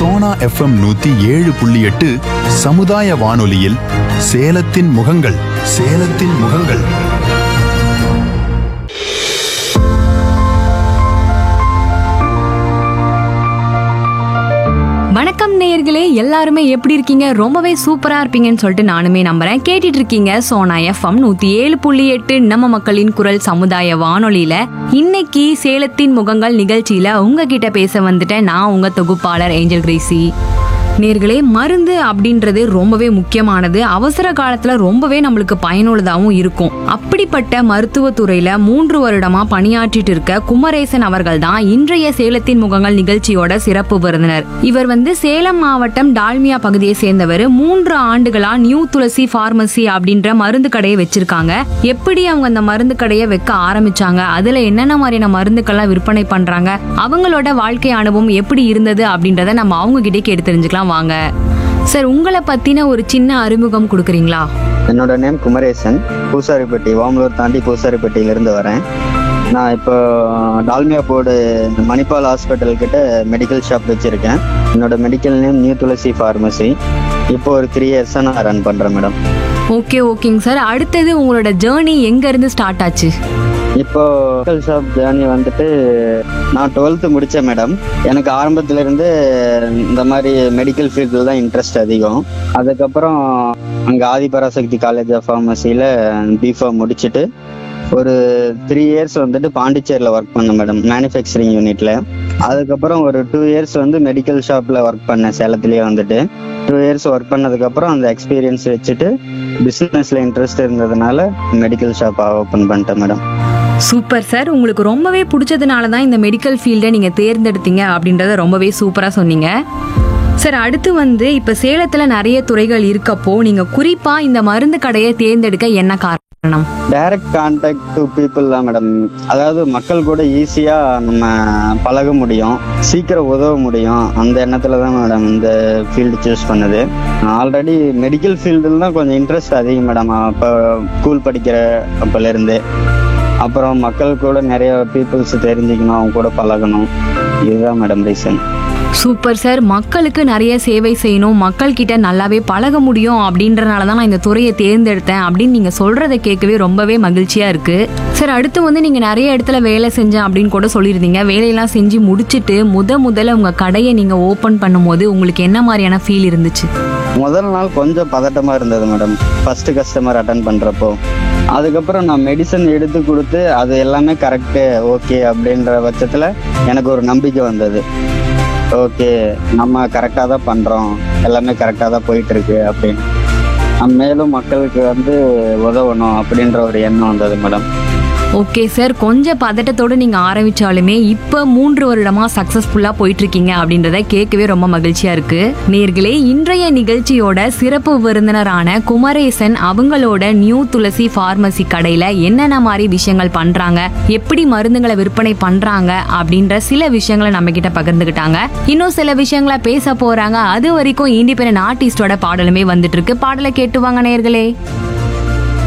Sona FM நூத்தி ஏழு புள்ளி எட்டு சமுதாய வானொலியில் சேலத்தின் முகங்கள் சேலத்தின் முகங்கள் வணக்கம் நேயர்களே எல்லாருமே எப்படி இருக்கீங்க ரொம்பவே சூப்பரா இருப்பீங்கன்னு சொல்லிட்டு நானுமே நம்புறேன் கேட்டுட்டு இருக்கீங்க சோனா எஃப்எம் நூத்தி ஏழு புள்ளி எட்டு நம்ம மக்களின் குரல் சமுதாய வானொலியில இன்னைக்கு சேலத்தின் முகங்கள் நிகழ்ச்சியில உங்ககிட்ட பேச வந்துட்டேன் நான் உங்க தொகுப்பாளர் ஏஞ்சல் கிரேசி நேர்களே மருந்து அப்படின்றது ரொம்பவே முக்கியமானது அவசர காலத்துல ரொம்பவே நம்மளுக்கு பயனுள்ளதாகவும் இருக்கும் அப்படிப்பட்ட மருத்துவத்துறையில மூன்று வருடமா பணியாற்றிட்டு இருக்க குமரேசன் அவர்கள் தான் இன்றைய சேலத்தின் முகங்கள் நிகழ்ச்சியோட சிறப்பு விருந்தினர் இவர் வந்து சேலம் மாவட்டம் டால்மியா பகுதியை சேர்ந்தவர் மூன்று ஆண்டுகளா நியூ துளசி பார்மசி அப்படின்ற மருந்து கடையை வச்சிருக்காங்க எப்படி அவங்க அந்த மருந்து கடையை வைக்க ஆரம்பிச்சாங்க அதுல என்னென்ன மாதிரியான மருந்துக்கெல்லாம் விற்பனை பண்றாங்க அவங்களோட வாழ்க்கை அனுபவம் எப்படி இருந்தது அப்படின்றத நம்ம அவங்க கிட்டே கேட்டு தெரிஞ்சுக்கலாம் வாங்க சார் உங்களை பத்தின ஒரு சின்ன அறிமுகம் கொடுக்குறீங்களா என்னோட நேம் குமரேசன் பூசாரிப்பட்டி வாமலூர் தாண்டி பூசாரிப்பட்டியிலிருந்து வரேன் நான் இப்போ டால்மியா போர்டு மணிப்பால் ஹாஸ்பிட்டல் கிட்ட மெடிக்கல் ஷாப் வச்சுருக்கேன் என்னோட medical name new Tulasi pharmacy இப்போ ஒரு த்ரீ இயர்ஸாக நான் ரன் பண்ணுறேன் மேடம் ஓகே ஓகேங்க சார் அடுத்தது உங்களோட ஜேர்னி எங்க இருந்து ஸ்டார்ட் ஆச்சு இப்போ மெடிக்கல் ஷாப் ஜேர்னி வந்துட்டு நான் டுவெல்த்து முடித்தேன் மேடம் எனக்கு ஆரம்பத்துல இருந்து இந்த மாதிரி மெடிக்கல் ஃபீல்டில் தான் இன்ட்ரெஸ்ட் அதிகம் அதுக்கப்புறம் அங்கே ஆதிபராசக்தி காலேஜ் ஆஃப் ஃபார்மசியில் பிஃபார்ம் முடிச்சுட்டு ஒரு த்ரீ இயர்ஸ் வந்துட்டு பாண்டிச்சேரியில் ஒர்க் பண்ணேன் மேடம் மேனுஃபேக்சரிங் யூனிட்ல அதுக்கப்புறம் ஒரு டூ இயர்ஸ் வந்து மெடிக்கல் ஷாப்பில் ஒர்க் பண்ணேன் சேலத்துலேயே வந்துட்டு டூ இயர்ஸ் ஒர்க் பண்ணதுக்கப்புறம் அந்த எக்ஸ்பீரியன்ஸ் வச்சுட்டு பிஸ்னஸில் இன்ட்ரெஸ்ட் இருந்ததுனால மெடிக்கல் ஷாப் ஓப்பன் பண்ணிட்டேன் மேடம் சூப்பர் சார் உங்களுக்கு ரொம்பவே பிடிச்சதுனால தான் இந்த மெடிக்கல் ஃபீல்டை நீங்க தேர்ந்தெடுத்தீங்க அப்படின்றத ரொம்பவே சூப்பரா சொன்னீங்க சார் அடுத்து வந்து இப்ப சேலத்துல நிறைய துறைகள் இருக்கப்போ நீங்க குறிப்பா இந்த மருந்து கடையை தேர்ந்தெடுக்க என்ன காரணம் டைரக்ட் கான்டாக்ட் டு பீப்புள் தான் மேடம் அதாவது மக்கள் கூட ஈஸியா நம்ம பழக முடியும் சீக்கிரம் உதவ முடியும் அந்த எண்ணத்துல தான் மேடம் இந்த ஃபீல்டு சூஸ் பண்ணது ஆல்ரெடி மெடிக்கல் ஃபீல்டில் தான் கொஞ்சம் இன்ட்ரெஸ்ட் அதிகம் மேடம் அப்போ ஸ்கூல் படிக்கிற அப்பல இருந்து அப்புறம் மக்கள் கூட நிறைய பீப்புள்ஸ் தெரிஞ்சுக்கணும் அவங்க கூட பழகணும் இதுதான் மேடம் ரீசன் சூப்பர் சார் மக்களுக்கு நிறைய சேவை செய்யணும் மக்கள் கிட்ட நல்லாவே பழக முடியும் அப்படின்றனால தான் நான் இந்த துறையை தேர்ந்தெடுத்தேன் அப்படின்னு நீங்க சொல்றதை கேட்கவே ரொம்பவே மகிழ்ச்சியா இருக்கு சார் அடுத்து வந்து நீங்க நிறைய இடத்துல வேலை செஞ்சேன் அப்படின்னு கூட சொல்லியிருந்தீங்க வேலையெல்லாம் செஞ்சு முடிச்சிட்டு முத முதல்ல உங்க கடையை நீங்க ஓபன் பண்ணும்போது உங்களுக்கு என்ன மாதிரியான ஃபீல் இருந்துச்சு முதல் நாள் கொஞ்சம் பதட்டமா இருந்தது மேடம் ஃபர்ஸ்ட் கஸ்டமர் அட்டன் பண்றப்போ அதுக்கப்புறம் நான் மெடிசன் எடுத்து கொடுத்து அது எல்லாமே கரெக்டு ஓகே அப்படின்ற பட்சத்துல எனக்கு ஒரு நம்பிக்கை வந்தது ஓகே நம்ம கரெக்டாக தான் பண்றோம் எல்லாமே கரெக்டாக தான் போயிட்டு இருக்கு அப்படின்னு நம்ம மேலும் மக்களுக்கு வந்து உதவணும் அப்படின்ற ஒரு எண்ணம் வந்தது மேடம் ஓகே சார் கொஞ்சம் பதட்டத்தோடு நீங்க ஆரம்பிச்சாலுமே இப்ப மூன்று வருடமா சக்சஸ்ஃபுல்லா போயிட்டு இருக்கீங்க அப்படின்றத கேட்கவே ரொம்ப மகிழ்ச்சியா இருக்கு நேர்களே இன்றைய நிகழ்ச்சியோட சிறப்பு விருந்தினரான குமரேசன் அவங்களோட நியூ துளசி பார்மசி கடையில என்னென்ன மாதிரி விஷயங்கள் பண்றாங்க எப்படி மருந்துகளை விற்பனை பண்றாங்க அப்படின்ற சில விஷயங்களை நம்ம கிட்ட பகிர்ந்துக்கிட்டாங்க இன்னும் சில விஷயங்களை பேச போறாங்க அது வரைக்கும் இண்டிபெண்டன்ட் ஆர்டிஸ்டோட பாடலுமே வந்துட்டு இருக்கு பாடலை கேட்டு வாங்க நேர்களே